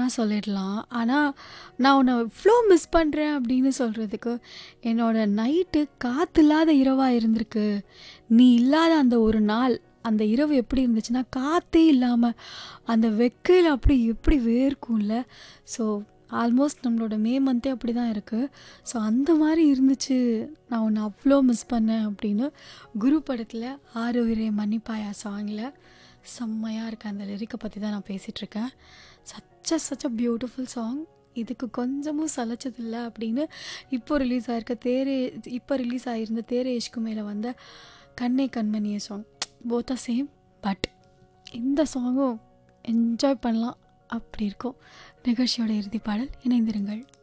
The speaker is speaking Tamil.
வேணா சொல்லிடலாம். ஆனா, நான் உன்ன இவ்ளோ மிஸ் பண்றேன் அப்படின்னு சொல்றதுக்கு, என்னோட நைட்டு காத்து இல்லாத இரவா இருந்திருக்கு. நீ இல்லாத அந்த ஒரு நாள், அந்த இரவு எப்படி இருந்துச்சுன்னா, காத்தே இல்லாம, அந்த வெக்கையில அப்படி எப்படி வேர்க்கும்ல. ஸோ, ஆல்மோஸ்ட் நம்மளோட மே மந்த்தே அப்படிதான் இருக்கு. ஸோ, அந்த மாரி இருந்துச்சு. நான் உன்ன அவ்ளோ மிஸ் பண்ணேன் அப்படின்னு, குரு படத்துல "ஆருயிரே மன்னிப்பாயா" சாங்ல செம்மையா இருக்கு. அந்த லிரிக்க பத்தி தான் நான் பேசிட்டுருக்கேன். Such a such a beautiful song. இதுக்கு கொஞ்சமும் சலிச்சதில்ல அப்படின்னு, இப்போ ரிலீஸ் ஆயிருக்க தேரே இப்போ ரிலீஸ் ஆயிருந்த "தேரே இஷ்க் மேல" வந்த "Kanne Kanmaniye" song. Both are same. But இந்த சாங்கும் என்ஜாய் பண்ணலாம். அப்படி இருக்கும். நிகழ்ச்சியோட இறுதி பாடல். இணைந்திருங்கள்.